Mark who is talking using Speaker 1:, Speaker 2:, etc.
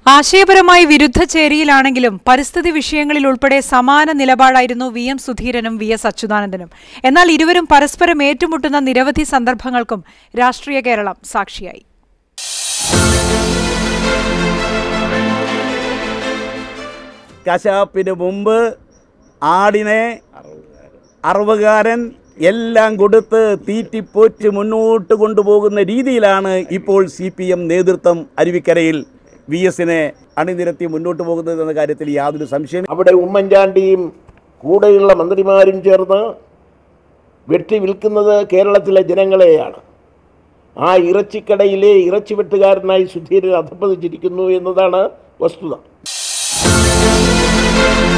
Speaker 1: ആശയപരമായി വിരുദ്ധ ചേരിയിലാണെങ്കിലും പരിസ്ഥിതി വിഷയങ്ങളിൽ ഉൾപ്പെടെ സമാന നിലപാടായിരുന്നു വി എം സുധീരനും വി എസ് അച്യുതാനന്ദനും എന്നാൽ ഇരുവരും പരസ്പരം ഏറ്റുമുട്ടുന്ന നിരവധി സന്ദർഭങ്ങൾക്കും രാഷ്ട്രീയ കേരളം സാക്ഷിയായി
Speaker 2: കശാപ്പിന് മുമ്പ് ആടിനെ അറവുകാരൻ എല്ലാം കൊടുത്ത് തീറ്റിപ്പോറ്റ് മുന്നോട്ട് കൊണ്ടുപോകുന്ന രീതിയിലാണ് ഇപ്പോൾ സി പി എം നേതൃത്വം അരുവിക്കരയിൽ വി എസിനെ അണിനിരത്തി മുന്നോട്ട് പോകുന്നത് എന്ന കാര്യത്തിൽ യാതൊരു സംശയം
Speaker 3: അവിടെ ഉമ്മൻചാണ്ടിയും കൂടെയുള്ള മന്ത്രിമാരും ചേർന്ന് വെട്ടി വിൽക്കുന്നത് കേരളത്തിലെ ജനങ്ങളെയാണ് ആ ഇറച്ചിക്കടയിലെ ഇറച്ചി വെട്ടുകാരനായി സുധീരൻ അധപ്പതിച്ചിരിക്കുന്നു എന്നതാണ് വസ്തുത